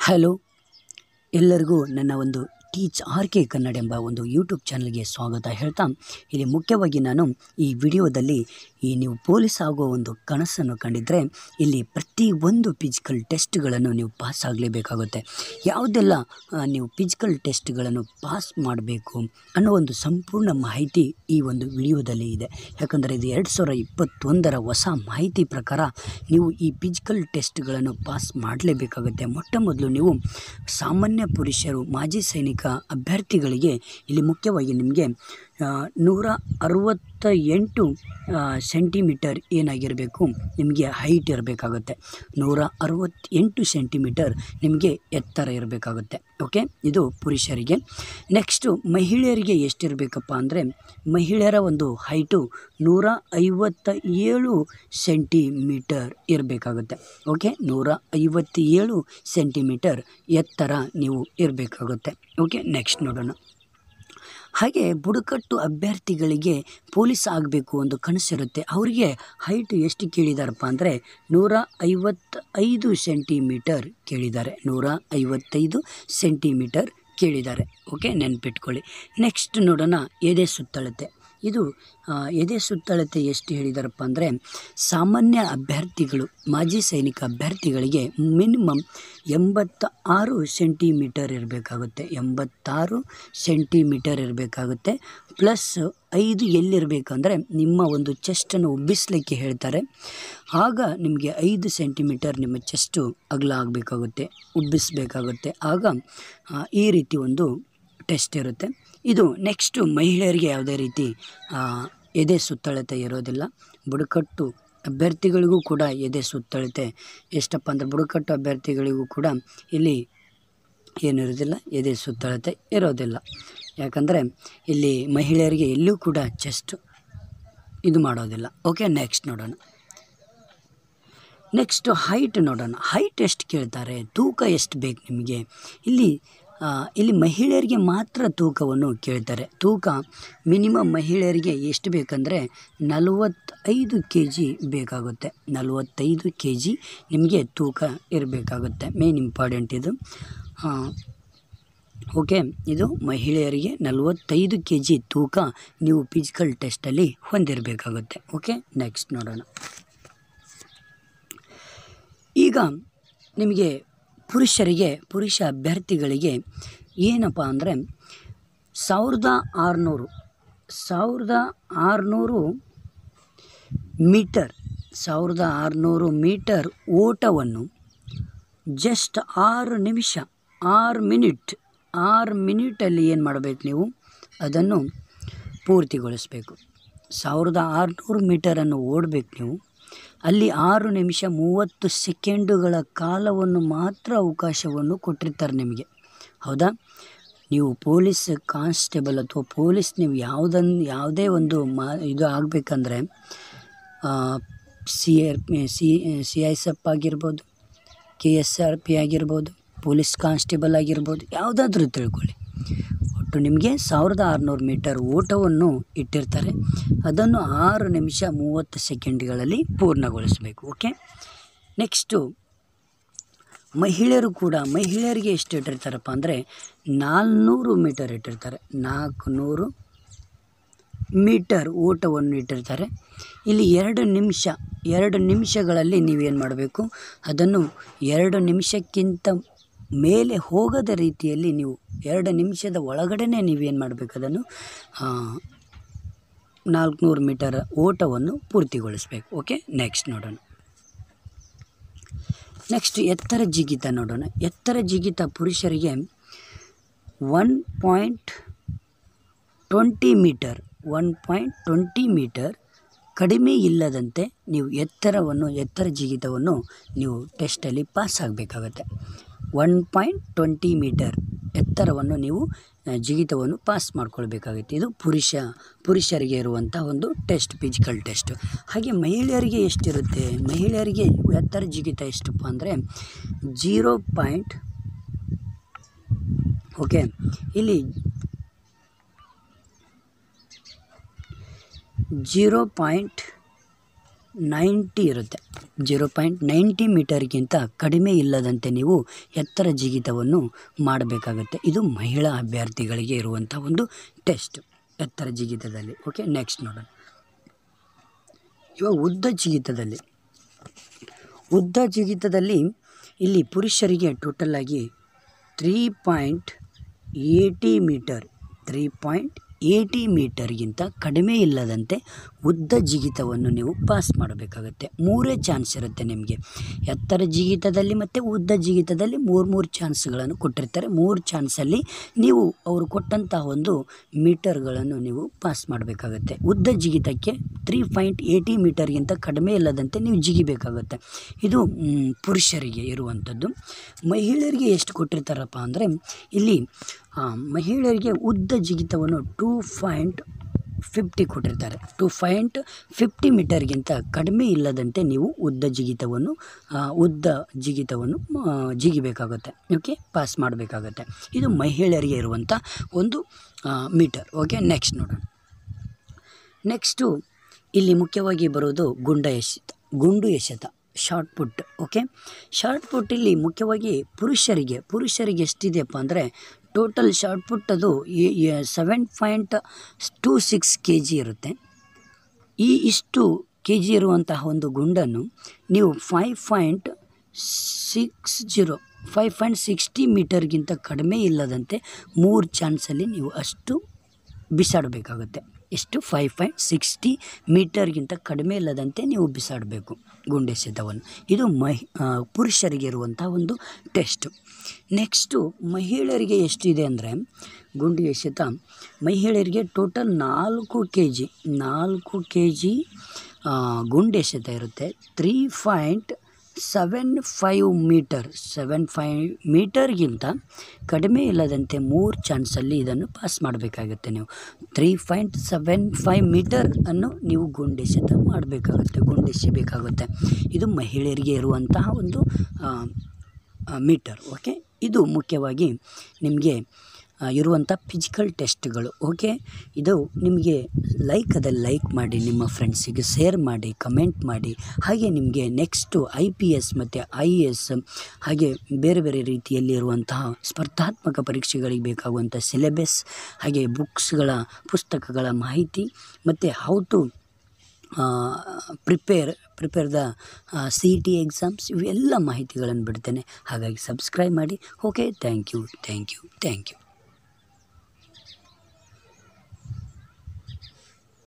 hello ಎಲ್ಲರಿಗೂ ನನ್ನ ಒಂದು ಟೀಚ್ ಆರ್ ಕೆ ಕನ್ನಡ ಎಂಬ ಒಂದು ಯೂಟ್ಯೂಬ್ ಚಾನಲ್ಗೆ ಸ್ವಾಗತ ಹೇಳ್ತಾ ಇಲ್ಲಿ ಮುಖ್ಯವಾಗಿ ನಾನು ಈ ವಿಡಿಯೋದಲ್ಲಿ ಈ ನೀವು ಪೊಲೀಸ್ ಆಗುವ ಒಂದು ಕನಸನ್ನು ಕಂಡಿದ್ದರೆ ಇಲ್ಲಿ ಪ್ರತಿ ಒಂದು ಫಿಸಿಕಲ್ ಟೆಸ್ಟ್ಗಳನ್ನು ನೀವು ಪಾಸ್ ಆಗಲೇಬೇಕಾಗುತ್ತೆ ಯಾವುದೆಲ್ಲ ಆ, ನೀವು ಫಿಸಿಕಲ್ ಟೆಸ್ಟ್ಗಳನ್ನು ಪಾಸ್ ಮಾಡಬೇಕು ಅನ್ನೋ ಒಂದು ಸಂಪೂರ್ಣ ಮಾಹಿತಿ ಈ ಒಂದು ವಿಡಿಯೋದಲ್ಲಿ ಇದೆ ಯಾಕಂದರೆ ಇದು ಎರಡು ಸಾವಿರ ಇಪ್ಪತ್ತೊಂದರ ಹೊಸ ಮಾಹಿತಿ ಪ್ರಕಾರ ನೀವು ಈ ಫಿಸಿಕಲ್ ಟೆಸ್ಟ್ಗಳನ್ನು ಪಾಸ್ ಮಾಡಲೇಬೇಕಾಗುತ್ತೆ ಮೊಟ್ಟ ಮೊದಲು ನೀವು ಸಾಮಾನ್ಯ ಪುರುಷರು ಮಾಜಿ ಸೈನಿಕ ಅಭ್ಯರ್ಥಿಗಳಿಗೆ ಇಲ್ಲಿ ಮುಖ್ಯವಾಗಿ ನಿಮಗೆ ಆ, ನೂರ ಅರವತ್ತ ಎಂಟು ಸೆಂಟಿಮೀಟರ್ ಏನಾಗಿರಬೇಕು ನಿಮಗೆ ಹೈಟ್ ಇರಬೇಕಾಗುತ್ತೆ ನೂರ ಅರವತ್ತೆಂಟು ಸೆಂಟಿಮೀಟರ್ ನಿಮಗೆ ಎತ್ತರ ಇರಬೇಕಾಗುತ್ತೆ ಓಕೆ ಇದು ಪುರುಷರಿಗೆ ನೆಕ್ಸ್ಟು ಮಹಿಳೆಯರಿಗೆ ಎಷ್ಟಿರಬೇಕಪ್ಪ ಅಂದರೆ ಮಹಿಳೆಯರ ಒಂದು ಹೈಟು ನೂರ ಐವತ್ತ ಏಳು ಸೆಂಟಿಮೀಟರ್ ಇರಬೇಕಾಗುತ್ತೆ ಓಕೆ ನೂರ ಐವತ್ತೇಳು ಸೆಂಟಿಮೀಟರ್ ಎತ್ತರ ನೀವು ಇರಬೇಕಾಗುತ್ತೆ ಓಕೆ ನೆಕ್ಸ್ಟ್ ನೋಡೋಣ ಹಾಗೆ ಬುಡಕಟ್ಟು ಅಭ್ಯರ್ಥಿಗಳಿಗೆ ಪೊಲೀಸ್ ಆಗಬೇಕು ಒಂದು ಕನಸಿರುತ್ತೆ ಅವರಿಗೆ ಹೈಟ್ ಎಷ್ಟು ಕೇಳಿದಾರಪ್ಪ ಅಂದರೆ ನೂರ ಐವತ್ತೈದು ಸೆಂಟಿಮೀಟರ್ ಕೇಳಿದ್ದಾರೆ ನೂರ ಐವತ್ತೈದು ಸೆಂಟಿಮೀಟರ್ ಕೇಳಿದ್ದಾರೆ ಓಕೆ ನೆನ್ಪಿಟ್ಕೊಳ್ಳಿ ನೆಕ್ಸ್ಟ್ ನೋಡೋಣ ಎದೆ ಸುತ್ತಳತೆ ಇದು ಆ, ಎದೆ ಸುತ್ತಳತೆ ಎಷ್ಟು ಹೇಳಿದಾರಪ್ಪ ಅಂದರೆ ಸಾಮಾನ್ಯ ಅಭ್ಯರ್ಥಿಗಳು ಮಾಜಿ ಸೈನಿಕ ಅಭ್ಯರ್ಥಿಗಳಿಗೆ ಮಿನಿಮಮ್ ಎಂಬತ್ತ ಆರು ಸೆಂಟಿಮೀಟರ್ ಇರಬೇಕಾಗುತ್ತೆ ಎಂಬತ್ತಾರು ಸೆಂಟಿಮೀಟರ್ ಇರಬೇಕಾಗುತ್ತೆ ಪ್ಲಸ್ ಐದು ಎಲ್ಲಿರಬೇಕಂದ್ರೆ ನಿಮ್ಮ ಒಂದು ಚೆಸ್ಟನ್ನು ಉಬ್ಬಿಸಲಿಕ್ಕೆ ಹೇಳ್ತಾರೆ ಆಗ ನಿಮಗೆ ಐದು ಸೆಂಟಿಮೀಟರ್ ನಿಮ್ಮ ಚೆಸ್ಟು ಅಗಲ ಆಗಬೇಕಾಗುತ್ತೆ ಉಬ್ಬಿಸಬೇಕಾಗುತ್ತೆ ಆಗ ಆ, ಈ ರೀತಿ ಒಂದು ಟೆಸ್ಟ್ ಇರುತ್ತೆ ಇದು ನೆಕ್ಸ್ಟು ಮಹಿಳೆಯರಿಗೆ ಯಾವುದೇ ರೀತಿ ಆ, ಎದೆ ಸುತ್ತಳತೆ ಇರೋದಿಲ್ಲ ಬುಡಕಟ್ಟು ಅಭ್ಯರ್ಥಿಗಳಿಗೂ ಕೂಡ ಎದೆ ಸುತ್ತಳತೆ ಎಷ್ಟಪ್ಪ ಅಂದರೆ ಬುಡಕಟ್ಟು ಅಭ್ಯರ್ಥಿಗಳಿಗೂ ಕೂಡ ಇಲ್ಲಿ ಏನಿರೋದಿಲ್ಲ ಎದೆ ಸುತ್ತಳತೆ ಇರೋದಿಲ್ಲ ಯಾಕಂದರೆ ಇಲ್ಲಿ ಮಹಿಳೆಯರಿಗೆ ಎಲ್ಲೂ ಕೂಡ ಚೆಸ್ಟ್ ಇದು ಮಾಡೋದಿಲ್ಲ ಓಕೆ ನೆಕ್ಸ್ಟ್ ನೋಡೋಣ ನೆಕ್ಸ್ಟ್ ಹೈಟ್ ನೋಡೋಣ ಹೈಟ್ ಎಷ್ಟು ಕೇಳ್ತಾರೆ ತೂಕ ಎಷ್ಟು ಬೇಕು ನಿಮಗೆ ಇಲ್ಲಿ ಆ, ಇಲ್ಲಿ ಮಹಿಳೆಯರಿಗೆ ಮಾತ್ರ ತೂಕವನ್ನು ಕೇಳ್ತಾರೆ ತೂಕ ಮಿನಿಮಮ್ ಮಹಿಳೆಯರಿಗೆ ಎಷ್ಟು ಬೇಕಂದರೆ ನಲವತ್ತೈದು ಕೆ ಜಿ ಬೇಕಾಗುತ್ತೆ ನಲವತ್ತೈದು ಕೆ ಜಿ ನಿಮಗೆ ತೂಕ ಇರಬೇಕಾಗುತ್ತೆ ಮೇನ್ ಇಂಪಾರ್ಟೆಂಟ್ ಇದು ಆ, ಓಕೆ ಇದು ಮಹಿಳೆಯರಿಗೆ ನಲವತ್ತೈದು ಕೆ ಜಿ ತೂಕ ನೀವು ಫಿಸಿಕಲ್ ಟೆಸ್ಟಲ್ಲಿ ಹೊಂದಿರಬೇಕಾಗುತ್ತೆ ಓಕೆ ನೆಕ್ಸ್ಟ್ ನೋಡೋಣ ಈಗ ನಿಮಗೆ ಪುರುಷರಿಗೆ ಪುರುಷ ಅಭ್ಯರ್ಥಿಗಳಿಗೆ ಏನಪ್ಪ ಅಂದರೆ ಸಾವಿರದ ಆರುನೂರು ಸಾವಿರದ ಆರುನೂರು ಮೀಟರ್ ಸಾವಿರದ ಆರುನೂರು ಮೀಟರ್ ಓಟವನ್ನು ಜಸ್ಟ್ ಆರು ನಿಮಿಷ ಆರು ಮಿನಿಟ್ ಆರು ಮಿನಿಟಲ್ಲಿ ಏನು ಮಾಡಬೇಕು ನೀವು ಅದನ್ನು ಪೂರ್ತಿಗೊಳಿಸಬೇಕು ಸಾವಿರದ ಆರುನೂರು ಮೀಟರನ್ನು ಓಡಬೇಕು ನೀವು ಅಲ್ಲಿ ಆರು ನಿಮಿಷ ಮೂವತ್ತು ಸೆಕೆಂಡುಗಳ ಕಾಲವನ್ನು ಮಾತ್ರ ಅವಕಾಶವನ್ನು ಕೊಟ್ಟಿರ್ತಾರೆ ನಿಮಗೆ ಹೌದಾ ನೀವು ಪೊಲೀಸ್ ಕಾನ್ಸ್ಟೇಬಲ್ ಅಥವಾ ಪೊಲೀಸ್ ನೀವು ಯಾವುದನ್ನು ಯಾವುದೇ ಒಂದು ಮಾ ಇದು ಆಗಬೇಕಂದ್ರೆ C R C C I S F ಆಗಿರ್ಬೋದು ಕೆ ಎಸ್ ಆರ್ ಪಿ ಆಗಿರ್ಬೋದು ಪೊಲೀಸ್ ಕಾನ್ಸ್ಟೇಬಲ್ ಆಗಿರ್ಬೋದು ಯಾವುದಾದ್ರೂ ತಿಳ್ಕೊಳ್ಳಿ ಒಟ್ಟು ನಿಮಗೆ ಸಾವಿರದ ಆರುನೂರು ಮೀಟರ್ ಓಟವನ್ನು ಇಟ್ಟಿರ್ತಾರೆ ಅದನ್ನು ಆರು ನಿಮಿಷ ಮೂವತ್ತು ಸೆಕೆಂಡ್ಗಳಲ್ಲಿ ಪೂರ್ಣಗೊಳಿಸಬೇಕು ಓಕೆ ನೆಕ್ಸ್ಟು ಮಹಿಳೆಯರು ಕೂಡ ಮಹಿಳೆಯರಿಗೆ ಎಷ್ಟು ಇಟ್ಟಿರ್ತಾರಪ್ಪ ಅಂದರೆ ನಾಲ್ನೂರು ಮೀಟರ್ ಇಟ್ಟಿರ್ತಾರೆ ನಾಲ್ಕುನೂರು ಮೀಟರ್ ಓಟವನ್ನು ಇಟ್ಟಿರ್ತಾರೆ ಇಲ್ಲಿ ಎರಡು ನಿಮಿಷ ಎರಡು ನಿಮಿಷಗಳಲ್ಲಿ ನೀವೇನು ಮಾಡಬೇಕು ಅದನ್ನು ಎರಡು ನಿಮಿಷಕ್ಕಿಂತ ಮೇಲೆ ಹೋಗದ ರೀತಿಯಲ್ಲಿ ನೀವು ಎರಡು ನಿಮಿಷದ ಒಳಗಡೆನೇ ನೀವೇನು ಮಾಡಬೇಕು ಅದನ್ನು ನಾಲ್ಕುನೂರು ಮೀಟರ್ ಓಟವನ್ನು ಪೂರ್ತಿಗೊಳಿಸಬೇಕು ಓಕೆ ನೆಕ್ಸ್ಟ್ ನೋಡೋಣ ನೆಕ್ಸ್ಟ್ ಎತ್ತರ ಜಿಗಿತ ನೋಡೋಣ ಎತ್ತರ ಜಿಗಿತ ಪುರುಷರಿಗೆ one point twenty metre one point twenty metre ಕಡಿಮೆ ಇಲ್ಲದಂತೆ ನೀವು ಎತ್ತರವನ್ನು ಎತ್ತರ ಜಿಗಿತವನ್ನು ನೀವು ಟೆಸ್ಟಲ್ಲಿ ಪಾಸ್ ಆಗಬೇಕಾಗತ್ತೆ ಒನ್ ಪಾಯಿಂಟ್ ಟ್ವೆಂಟಿ ಮೀಟರ್ ಎತ್ತರವನ್ನು ನೀವು ಆ, ಜಿಗಿತವನ್ನು ಪಾಸ್ ಮಾಡ್ಕೊಳ್ಬೇಕಾಗುತ್ತೆ ಇದು ಪುರುಷ ಪುರುಷರಿಗೆ ಇರುವಂಥ ಒಂದು ಟೆಸ್ಟ್ ಫಿಸಿಕಲ್ ಟೆಸ್ಟ್ ಹಾಗೆ ಮಹಿಳೆಯರಿಗೆ ಎಷ್ಟಿರುತ್ತೆ ಮಹಿಳೆಯರಿಗೆ ಎತ್ತರ ಜಿಗಿತ ಎಷ್ಟಪ್ಪ ಅಂದರೆ ಜೀರೋ ಪಾಯಿಂಟ್ ಓಕೆ ಇಲ್ಲಿ ಜೀರೋ ಪಾಯಿಂಟ್ ನೈಂಟಿ ಇರುತ್ತೆ ಜೀರೋ ಪಾಯಿಂಟ್ ನೈಂಟಿ ಮೀಟರ್ಗಿಂತ ಕಡಿಮೆ ಇಲ್ಲದಂತೆ ನೀವು ಎತ್ತರ ಜಿಗಿತವನ್ನು ಮಾಡಬೇಕಾಗುತ್ತೆ ಇದು ಮಹಿಳಾ ಅಭ್ಯರ್ಥಿಗಳಿಗೆ ಇರುವಂಥ ಒಂದು ಟೆಸ್ಟ್ ಎತ್ತರ ಜಿಗಿತದಲ್ಲಿ ಓಕೆ ನೆಕ್ಸ್ಟ್ ನೋಡೋಣ ಇವಾಗ ಉದ್ದ ಜಿಗಿತದಲ್ಲಿ ಉದ್ದ ಜಿಗಿತದಲ್ಲಿ ಇಲ್ಲಿ ಪುರುಷರಿಗೆ ಟೋಟಲ್ ಆಗಿ three point eighty metre three point eighty ಮೀಟರ್ಗಿಂತ ಕಡಿಮೆ ಇಲ್ಲದಂತೆ ಉದ್ದ ಜಿಗಿತವನ್ನು ನೀವು ಪಾಸ್ ಮಾಡಬೇಕಾಗತ್ತೆ ಮೂರೇ ಚಾನ್ಸ್ ಇರುತ್ತೆ ನಿಮಗೆ ಎತ್ತರ ಜಿಗಿತದಲ್ಲಿ ಮತ್ತು ಉದ್ದ ಜಿಗಿತದಲ್ಲಿ ಮೂರು ಮೂರು ಚಾನ್ಸ್ಗಳನ್ನು ಕೊಟ್ಟಿರ್ತಾರೆ ಮೂರು ಚಾನ್ಸಲ್ಲಿ ನೀವು ಅವರು ಕೊಟ್ಟಂತಹ ಒಂದು ಮೀಟರ್ಗಳನ್ನು ನೀವು ಪಾಸ್ ಮಾಡಬೇಕಾಗತ್ತೆ ಉದ್ದ ಜಿಗಿತಕ್ಕೆ ತ್ರೀ ಪಾಯಿಂಟ್ ಏಯ್ಟಿ ಮೀಟರ್ಗಿಂತ ಕಡಿಮೆ ಇಲ್ಲದಂತೆ ನೀವು ಜಿಗಿಬೇಕಾಗತ್ತೆ ಇದು ಮ್, ಪುರುಷರಿಗೆ ಇರುವಂಥದ್ದು ಮಹಿಳೆಯರಿಗೆ ಎಷ್ಟು ಕೊಟ್ಟಿರ್ತಾರಪ್ಪ ಅಂದರೆ ಇಲ್ಲಿ ಆ, ಮಹಿಳೆಯರಿಗೆ ಉದ್ದ ಜಿಗಿತವನ್ನು ಟೂ ಪಾಯಿಂಟ್ ಫಿಫ್ಟಿ ಕೊಟ್ಟಿರ್ತಾರೆ ಟು ಪಾಯಿಂಟ್ ಫಿಫ್ಟಿ ಮೀಟರ್ಗಿಂತ ಕಡಿಮೆ ಇಲ್ಲದಂತೆ ನೀವು ಉದ್ದ ಜಿಗಿತವನ್ನು ಆ, ಉದ್ದ ಜಿಗಿತವನ್ನು ಆ, ಜಿಗಿಬೇಕಾಗುತ್ತೆ ಓಕೆ ಪಾಸ್ ಮಾಡಬೇಕಾಗತ್ತೆ ಇದು ಮಹಿಳೆಯರಿಗೆ ಇರುವಂಥ ಒಂದು ಮೀಟರ್ ಓಕೆ ನೆಕ್ಸ್ಟ್ ನೋಡೋಣ ನೆಕ್ಸ್ಟು ಇಲ್ಲಿ ಮುಖ್ಯವಾಗಿ ಬರೋದು ಗುಂಡ ಎಸೆತ ಗುಂಡು ಎಸೆತ shot put okay shot put ಇಲ್ಲಿ ಮುಖ್ಯವಾಗಿ ಪುರುಷರಿಗೆ ಪುರುಷರಿಗೆ ಎಷ್ಟಿದೆಯಪ್ಪ ಅಂದರೆ ಟೋಟಲ್ ಶಾರ್ಟ್ ಪುಟ್ ಅದು seven point two six K G ಇರುತ್ತೆ ಈ ಇಷ್ಟು ಕೆ ಜಿ ಇರುವಂತಹ ಒಂದು ಗುಂಡನ್ನು ನೀವು five point six zero five point sixty ಮೀಟರ್ಗಿಂತ ಕಡಿಮೆ ಇಲ್ಲದಂತೆ ಮೂರು ಚಾನ್ಸಲ್ಲಿ ನೀವು ಅಷ್ಟು ಬಿಸಾಡಬೇಕಾಗುತ್ತೆ ಎಷ್ಟು ಫೈವ್ ಪಾಯಿಂಟ್ ಸಿಕ್ಸ್ಟಿ ಮೀಟರ್ಗಿಂತ ಕಡಿಮೆ ಇಲ್ಲದಂತೆ ನೀವು ಬಿಸಾಡಬೇಕು ಗುಂಡೆಸೆತವನ್ನು ಇದು ಮಹಿ ಆ, ಪುರುಷರಿಗೆ ಇರುವಂಥ ಒಂದು ಟೆಸ್ಟ್ ನೆಕ್ಸ್ಟು ಮಹಿಳೆಯರಿಗೆ ಎಷ್ಟಿದೆ ಅಂದರೆ ಗುಂಡು ಎಸೆತ ಮಹಿಳೆಯರಿಗೆ ಟೋಟಲ್ ನಾಲ್ಕು ಕೆ ಜಿ ನಾಲ್ಕು ಕೆ ಜಿ ಗುಂಡು ಎಸೆತ ಇರುತ್ತೆ three point seven five metre seven five ಮೀಟರ್ಗಿಂತ ಕಡಿಮೆ ಇಲ್ಲದಂತೆ ಮೂರು ಚಾನ್ಸಲ್ಲಿ ಇದನ್ನು ಪಾಸ್ ಮಾಡಬೇಕಾಗುತ್ತೆ ನೀವು three point seven five metre ಅನ್ನು ನೀವು ಗುಂಡೆಸೆತ ಮಾಡಬೇಕಾಗುತ್ತೆ ಗುಂಡೆಸಬೇಕಾಗುತ್ತೆ ಇದು ಮಹಿಳೆಯರಿಗೆ ಇರುವಂತಹ ಒಂದು ಆ, ಆ, ಮೀಟರ್ ಓಕೆ ಇದು ಮುಖ್ಯವಾಗಿ ನಿಮಗೆ ಆ, ಇರುವಂಥ ಫಿಸಿಕಲ್ ಟೆಸ್ಟ್ಗಳು ಓಕೆ ಇದು ನಿಮಗೆ ಲೈಕ್ ಅದಲ್ಲಿ ಲೈಕ್ ಮಾಡಿ ನಿಮ್ಮ ಫ್ರೆಂಡ್ಸಿಗೆ ಶೇರ್ ಮಾಡಿ ಕಮೆಂಟ್ ಮಾಡಿ ಹಾಗೆ ನಿಮಗೆ ನೆಕ್ಸ್ಟು ಐ ಪಿ ಎಸ್ ಮತ್ತು ಐ ಎ ಎಸ್ ಹಾಗೆ ಬೇರೆ ಬೇರೆ ರೀತಿಯಲ್ಲಿ ಇರುವಂತಹ ಸ್ಪರ್ಧಾತ್ಮಕ ಪರೀಕ್ಷೆಗಳಿಗೆ ಬೇಕಾಗುವಂಥ ಸಿಲೆಬಸ್ ಹಾಗೆ ಬುಕ್ಸ್ಗಳ ಪುಸ್ತಕಗಳ ಮಾಹಿತಿ ಮತ್ತು how to prepare prepare the C E T exams ಇವೆಲ್ಲ ಮಾಹಿತಿಗಳನ್ನು ಬಿಡ್ತೇನೆ ಹಾಗಾಗಿ ಸಬ್ಸ್ಕ್ರೈಬ್ ಮಾಡಿ okay thank you thank you thank you